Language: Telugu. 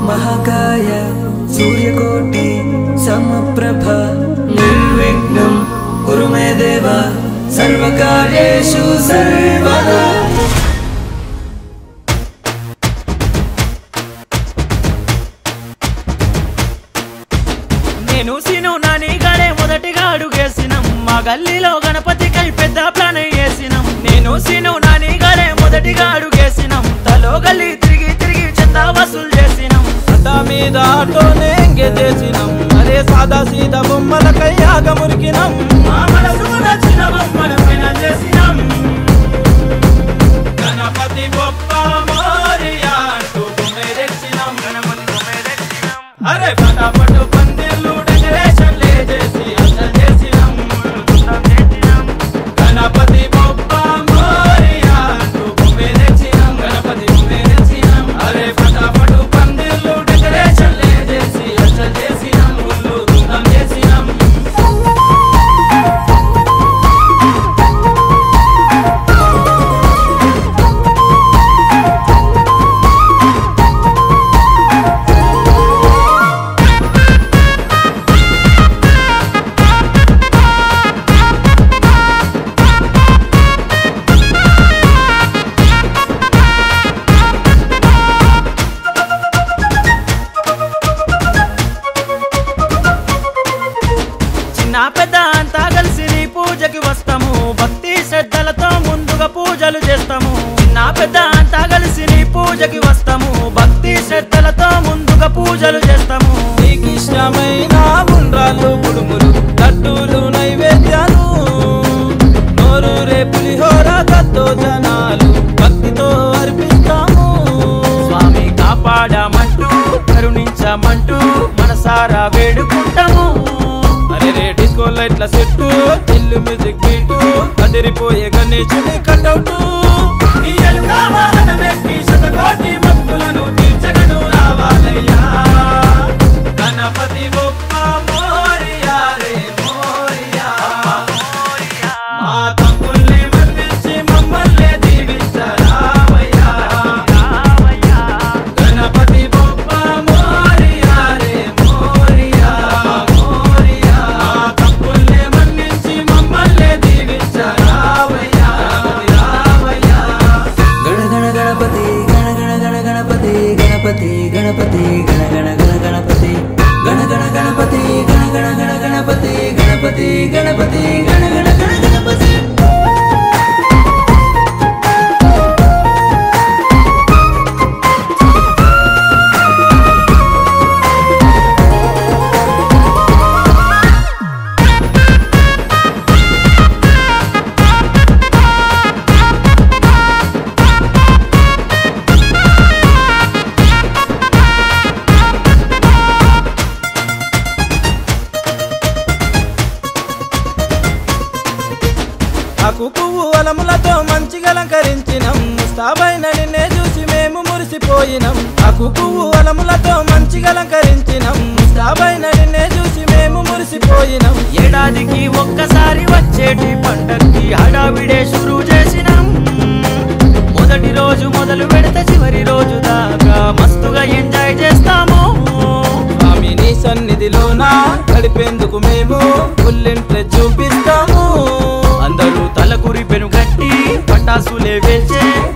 మహాకాయ సూర్యకోటి సమప్రభ నిర్విఘ్నం కురు మే దేవ సర్వకార్యేషు సర్వదా నేను సిను నాని గడే మొదటిగా అడుగేసినం మా గల్లీలో గణపతికై పెద్ద ప్లాన్ వేసినం నేను సిను నాని గడే మొదటిగా అడుగేసినం తలో గల్లీ తిరిగి తిరిగి చందా వసూలు చేసినం అడ్డా మీద ఆటోనే ఎంగే చేసినాం అరే సాదా సీదా బొమ్మలకై ఆగ మురికినాం మా మనసుకు నచ్చిన బొమ్మల పైన చేసినం గణపతి బొప్ప మోరియా అంటూ బొమ్మెరెచ్చినాం. గణపతి బొమ్మే తెచ్చినం. అరే ఫటాఫట్ పందిర్లు డెకరేషన్లే చేసి అసలు చేసినాం మొత్తం చేసినం. గణపతి బొప్ప మోరియా అంటూ బొమ్మెరెచ్చినాం. గణపతి బొమ్మెరెచ్చినాం. అరే ఫటాఫట్ పందిర్లు డెకరేషన్లే చేసి అసలు చేసినాం ఊళ్ళు ధూమ్ చేసినాం చిన్న పెద్ద అంతా కలిసి నీ పూజకి వస్తాము భక్తి శ్రద్ధలతో ముందుగా పూజలు చేస్తాము చిన్న పెద్ద అంతా కలిసి నీ పూజకి వస్తాము భక్తి శ్రద్ధలతో ముందుగా పూజలు చేస్తాము నీకు ఇష్టమైన ఉండ్రాళ్ళు కుడుములు లడ్డూలు నైవేద్యాలు నోరు రే పులిహోర తత్తో జనాలు భక్తితో అర్పిస్తాము స్వామి కాపాడమంటూ కరుణించమంటూ మనసారా వేడుకుంటాము అరే రే డిస్కో లైట్ల సెట్టు ఇల్లు మ్యూజిక్ బీటు కదిరిపోయే గణేశుని కటౌటు భక్తులను తీర్చగను రావాలయ్యా గణపతి బొప్ప మోరియా రే మోరియా మా తమ్ముల్ని మన్నించి మమ్మల్ని దీవించరావయ్యా గణపతి బొప్ప మోరియా రే మోరియా మోరియా మా తమ్ముల్ని మన్నించి మమ్మల్ని దీవించరావయ్యా రావయ్యా గణ గణ గణపతి గణ గణ గణ గణపతి గణపతి గణపతి గణ గణ గణ గణపతి గణ గణ గణపతి గణ గణ గణ గణపతి గణపతి గణపతి గణ గణ గణ గణపతి ఆకు పువ్వు అలములతో మంచిగా అలంకరించినం ముస్తాబైన నిన్నే చూసి మేము మురిసిపోయినం ఆకు పువ్వు అలములతో మంచిగా అలంకరించినం ముస్తాబైన నిన్నే చూసి మేము మురిసిపోయినం ఏడాదికి ఒక్కసారి వచ్చేటి పండక్కి హడావిడే షురు చేసినాం మొదటి రోజు మొదలు పెడితే చివరి రోజు దాకా మస్తుగా ఎంజాయ్ చేస్తాము స్వామి నీ సన్నిధిలోన గడిపేందుకు మేము పుల్లింట్లే చూపిస్తాము అందరూ తలకు రిపెను కట్టి పటాసులే వేచే